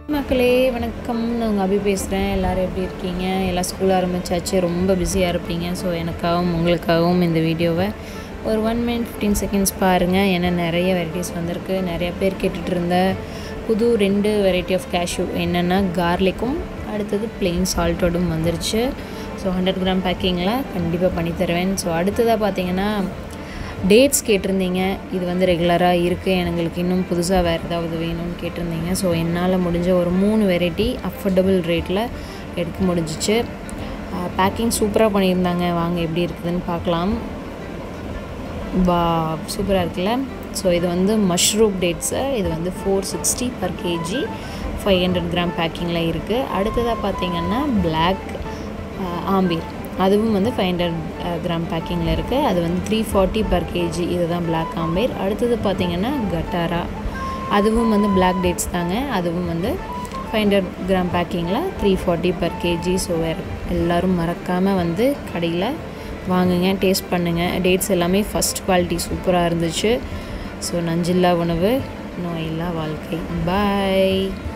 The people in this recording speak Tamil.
மக்களே வணக்கம் நான் உங்கள் அபி பேசுகிறேன் எல்லோரும் எப்படி இருக்கீங்க எல்லாம் ஸ்கூல் ஆரம்பிச்சாச்சு ரொம்ப பிஸியாக இருப்பீங்க ஸோ எனக்காகவும் உங்களுக்காகவும் இந்த வீடியோவை ஒரு ஒன் மினிட் ஃபிஃப்டீன் செகண்ட்ஸ் பாருங்கள் ஏன்னா நிறைய வெரைட்டிஸ் வந்திருக்கு நிறைய பேர் கேட்டுட்டு இருந்த புது ரெண்டு வெரைட்டி ஆஃப் கேஷ்யூ என்னென்னா கார்லிக்கும் அடுத்தது பிளெயின் சால்ட்டோடும் வந்துருச்சு ஸோ ஹண்ட்ரட் கிராம் பேக்கிங்கில் கண்டிப்பாக பண்ணி தருவேன் ஸோ அடுத்ததாக பார்த்தீங்கன்னா டேட்ஸ் கேட்டிருந்தீங்க இது வந்து ரெகுலராக இருக்குது எங்களுக்கு இன்னும் புதுசாக வேறு ஏதாவது வேணும்னு கேட்டிருந்தீங்க ஸோ என்னால் முடிஞ்ச ஒரு மூணு வெரைட்டி அஃபோர்டபுள் ரேட்டில் எடுக்க முடிஞ்சிச்சு பேக்கிங் சூப்பராக பண்ணியிருந்தாங்க வாங்க எப்படி இருக்குதுன்னு பார்க்கலாம் வா சூப்பராக இருக்குல்ல ஸோ இது வந்து மஷ்ரூம் டேட்ஸு இது வந்து four sixty per kg five hundred gram பேக்கிங்கில் இருக்குது அடுத்ததாக பார்த்தீங்கன்னா பிளாக் ஆம்பீர் அதுவும் வந்து ஃபைவ் ஹண்ட்ரட் கிராம் பேக்கிங்கில் இருக்குது அது வந்து த்ரீ ஃபார்ட்டி பர் கேஜி இதுதான் பிளாக் ஆம்பீர் அடுத்தது பார்த்திங்கன்னா கட்டாரா அதுவும் வந்து பிளாக் டேட்ஸ் தாங்க அதுவும் வந்து ஃபைவ் ஹண்ட்ரட் கிராம் பேக்கிங்கில் three forty per kg so வேறு எல்லோரும் மறக்காமல் வந்து கடையில் வாங்குங்க டேஸ்ட் பண்ணுங்கள் டேட்ஸ் எல்லாமே ஃபஸ்ட் குவாலிட்டி சூப்பராக இருந்துச்சு ஸோ நஞ்சில்லா உணவு நோயில்லா வாழ்க்கை பாய்